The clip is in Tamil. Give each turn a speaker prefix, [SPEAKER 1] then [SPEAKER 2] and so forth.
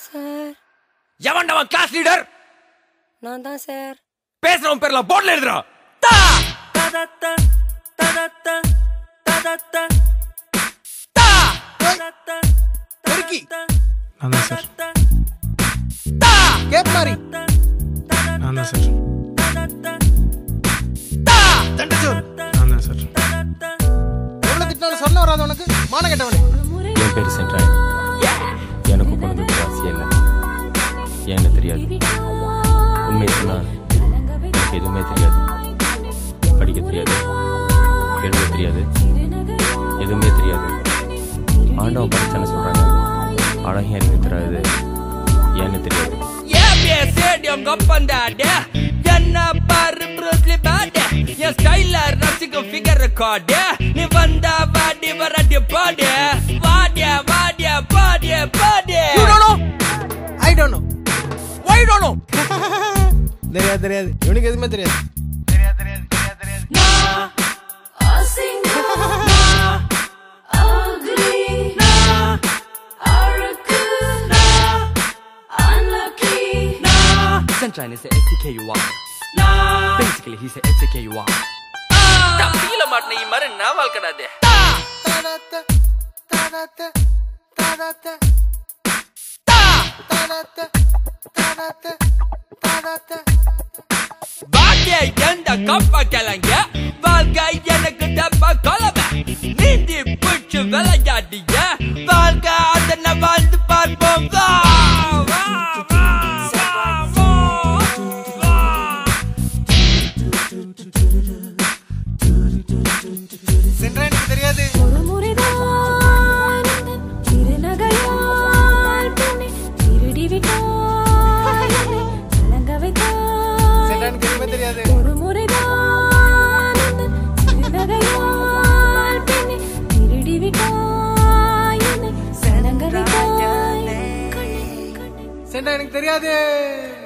[SPEAKER 1] சார்
[SPEAKER 2] எவன்டவன் கிளாஸ் லீடர்
[SPEAKER 1] நான் தான் சார்
[SPEAKER 2] பேசுறவன் பேர்ல போர்ட்ல எழுதுறா தா ததத்த ததத்த ததத்த தா
[SPEAKER 3] பெருக்கி
[SPEAKER 4] நான் தான் சார்
[SPEAKER 2] தா
[SPEAKER 3] கேப் மாதிரி
[SPEAKER 4] நான் தான் சார்
[SPEAKER 2] தா
[SPEAKER 3] தண்டச்சோர்
[SPEAKER 4] நான் தான் சார்
[SPEAKER 3] எவ்வளவு திட்டினாலும் சொல்ல வராது உனக்கு மான கெட்டவனே
[SPEAKER 5] என் பேர் சென்றாய் எனக்கு பொழுது ராசி இல்லை ஏன்னு தெரியாது உண்மை சொன்னா எனக்கு எதுவுமே தெரியாது படிக்க தெரியாது எழுத தெரியாது எதுவுமே தெரியாது ஆண்டவன் படிச்சான்னு சொல்றாங்க அழகிய எனக்கு தெரியாது ஏன்னு தெரியாது
[SPEAKER 2] ஏபிஏ ஸ்டேடியம் கப்பந்தாடே என்ன பாரு ப்ரூஸ்லி பாடே என் ஸ்டைல ரசிக்கும் ஃபிகர் ரெக்கார்டு நீ வந்தா வாடி வராட்டி பாடு வாடிய வாடிய பாடிய பாடு
[SPEAKER 3] you don't know I don't know why don't know தெரியாது தெரியாது இவனுக்கு எதுவுமே தெரியாது
[SPEAKER 2] Sunshine is a SDKUR. Basically, he's a SDKUR. தம்பியில மாட்டின இ மாதிரி நான் வாழ்க்கடாதே
[SPEAKER 3] தடத்த தடத்த தடத்த தடத்த தடத்த தடத்த
[SPEAKER 2] பாட்டிய எந்த கப்ப கிளங்க வாழ்க்கை எனக்கு டப்பா கொலவ நீந்தி பிடிச்சு விளையாடிய வாழ்க்கை அதனை வாழ்ந்து பார்ப்போம் வா வா வா வா வா
[SPEAKER 3] சென்றா எனக்கு தெரியாது
[SPEAKER 1] ஒரு முறைதான் இந்த திருநகையால் பெண்ணை திருடி விட்டாய் என்னை கலங்க வைத்தாய்.
[SPEAKER 3] சென்றா எனக்கு எதுவுமே தெரியாது
[SPEAKER 1] ஒரு முறைதான் இந்த திருநகையால் பெண்ணை திருடி விட்டாய் என்னை கலங்க வைத்தாய். கண்ணே, கண்ணே
[SPEAKER 3] சென்றா எனக்கு தெரியாது